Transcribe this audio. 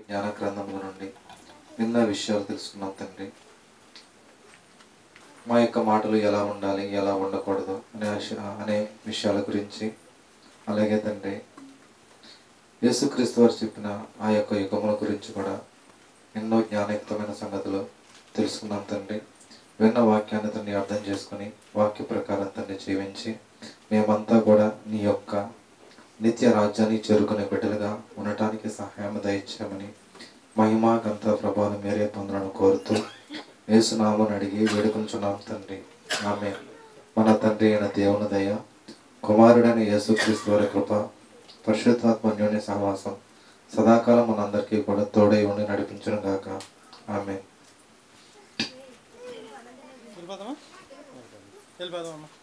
జ్ఞాన గ్రంథముల నుండి నిన్న విషయాలు తెలుసుకున్నాం తండ్రి మా యొక్క మాటలు ఎలా ఉండాలి ఎలా ఉండకూడదు అనే విష- అనే విషయాల గురించి అలాగే తండ్రి యేసుక్రీస్తు వారు చెప్పిన ఆ యొక్క యుగముల గురించి కూడా ఎన్నో జ్ఞానయుక్తమైన సంగతులు తెలుసుకున్నాం తండ్రి విన్న వాక్యాన్ని తండ్రి అర్థం చేసుకుని వాక్య ప్రకారం తండ్రి జీవించి మేమంతా కూడా నీ యొక్క నిత్య రాజ్యాన్ని చేరుకునే బిడ్డలుగా ఉండటానికి సహాయం దయచేయమని మహిమా గంత ప్రభావం మేరే పొందలను కోరుతూ యేసునామని అడిగి వేడుకుంటున్నాం తండ్రి ఆమె మన తండ్రి అయిన దేవుని దయ కుమారుడైన యేసుక్రీస్తు వారి కృప పరిశుద్ధాత్మ అన్యోన్య సహవాసం సదాకాలం మనందరికీ కూడా తోడై ఉండి నడిపించను గాక ఆమె వెళ్ళిపోదామా వెళ్ళిపోదామమ్మా